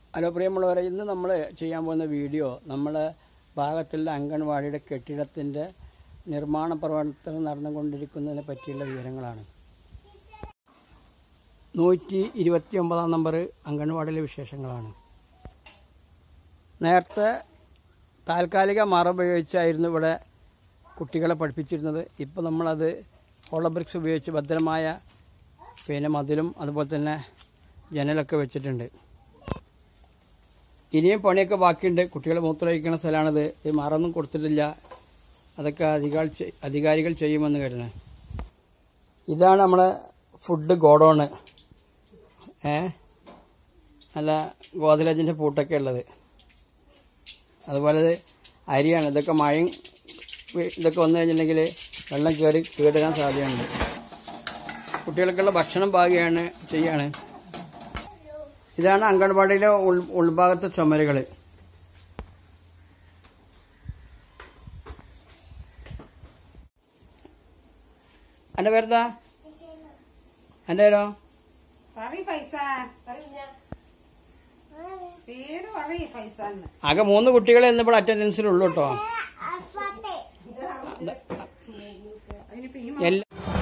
hello പ്രിയമുള്ളവരെ ഇന്ന് നമ്മൾ ചെയ്യാൻ പോകുന്ന വീഡിയോ നമ്മളെ ഭാഗത്തുള്ള അംഗൻവാടിയുടെ കെട്ടിടത്തിൻ്റെ നിർമ്മാണ പ്രവർത്തനം നടന്നുകൊണ്ടിരിക്കുന്നതിനെ പറ്റിയുള്ള വിവരങ്ങളാണ് നൂറ്റി ഇരുപത്തി ഒമ്പതാം നമ്പർ അംഗൻവാടിയിലെ വിശേഷങ്ങളാണ് നേരത്തെ താൽക്കാലിക മറ ഉപയോഗിച്ചായിരുന്നു ഇവിടെ കുട്ടികളെ പഠിപ്പിച്ചിരുന്നത് ഇപ്പോൾ നമ്മളത് ഹോളോബ്രിക്സ് ഉപയോഗിച്ച് ഭദ്രമായ പിന്നെ മതിലും അതുപോലെ തന്നെ ജനലൊക്കെ വെച്ചിട്ടുണ്ട് ഇനിയും പണിയൊക്കെ ബാക്കിയുണ്ട് കുട്ടികളെ മൂത്രമൊഴിക്കുന്ന സ്ഥലമാണിത് ഇത് മറൊന്നും കൊടുത്തിട്ടില്ല അതൊക്കെ അധികാരി ചെ- അധികാരികൾ ചെയ്യുമെന്ന് കരുതുന്നത് ഇതാണ് നമ്മളെ ഫുഡ് ഗോഡൗണ് ഏ നല്ല ഗോദരേജിൻ്റെ പൂട്ടൊക്കെ ഉള്ളത് അതുപോലെ ഇത് അരിയാണ് ഇതൊക്കെ മഴയും വി- ഇതൊക്കെ വന്നു കഴിഞ്ഞിട്ടുണ്ടെങ്കിൽ വെള്ളം കയറി കേടിടാൻ സാധ്യതയുണ്ട് കുട്ടികൾക്കുള്ള ഭക്ഷണം പാകുകയാണ് ചെയ്യാണ് ഇതാണ് അംഗൻവാടിയിലെ ഉൾ ഉൾഭാഗത്തെ ചുമരുകൾ എൻ്റെ പേരെന്താ എൻ്റെ പേരോ പറയ് പൈസ പേര് പറയ് പൈസ ആകെ മൂന്ന് കുട്ടികളെ ഇന്നിപ്പോൾ അറ്റൻഡൻസിലുള്ളൂ കേട്ടോ എല്ലാ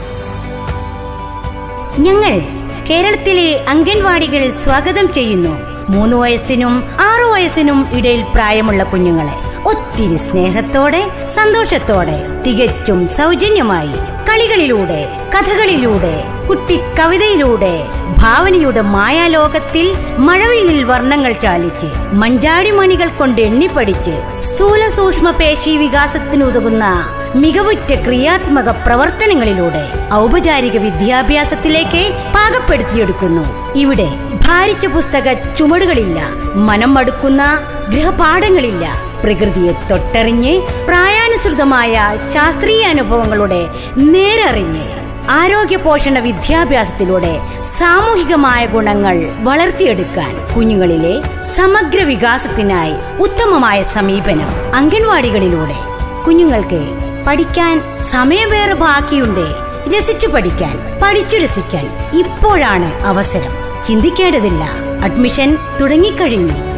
ഞങ്ങൾ കേരളത്തിലെ അംഗൻവാടികൾ സ്വാഗതം ചെയ്യുന്നു മൂന്ന് വയസ്സിനും ആറു വയസ്സിനും ഇടയിൽ പ്രായമുള്ള കുഞ്ഞുങ്ങളെ ഒത്തിരി സ്നേഹത്തോടെ സന്തോഷത്തോടെ തികച്ചും സൗജന്യമായി കളികളിലൂടെ കഥകളിലൂടെ കുട്ടി കവിതയിലൂടെ ഭാവനയുടെ മായാലോകത്തിൽ മഴവില്ലിൽ വർണ്ണങ്ങൾ ചാലിച്ച് മഞ്ചാടിമണികൾ കൊണ്ട് എണ്ണിപ്പടിച്ച് സ്ഥൂല സൂക്ഷ്മ പേശി വികാസത്തിനുതകുന്ന മികവുറ്റ ക്രിയാത്മക പ്രവർത്തനങ്ങളിലൂടെ ഔപചാരിക വിദ്യാഭ്യാസത്തിലേക്ക് പാകപ്പെടുത്തിയെടുക്കുന്നു ഇവിടെ ഭാരിച്ച പുസ്തക ചുമടുകളില്ല മനം മടുക്കുന്ന ഗൃഹപാഠങ്ങളില്ല പ്രകൃതിയെ തൊട്ടറിഞ്ഞ് പ്രായാനുസൃതമായ ശാസ്ത്രീയ അനുഭവങ്ങളുടെ നേരറിഞ്ഞ് ആരോഗ്യ പോഷണ വിദ്യാഭ്യാസത്തിലൂടെ സാമൂഹികമായ ഗുണങ്ങൾ വളർത്തിയെടുക്കാൻ കുഞ്ഞുങ്ങളിലെ സമഗ്ര വികാസത്തിനായി ഉത്തമമായ സമീപനം അംഗൻവാടികളിലൂടെ കുഞ്ഞുങ്ങൾക്ക് പഠിക്കാൻ സമയമേറെ ബാക്കിയുണ്ട് രസിച്ചു പഠിക്കാൻ പഠിച്ചു രസിക്കാൻ ഇപ്പോഴാണ് അവസരം ചിന്തിക്കേണ്ടതില്ല അഡ്മിഷൻ തുടങ്ങിക്കഴിഞ്ഞു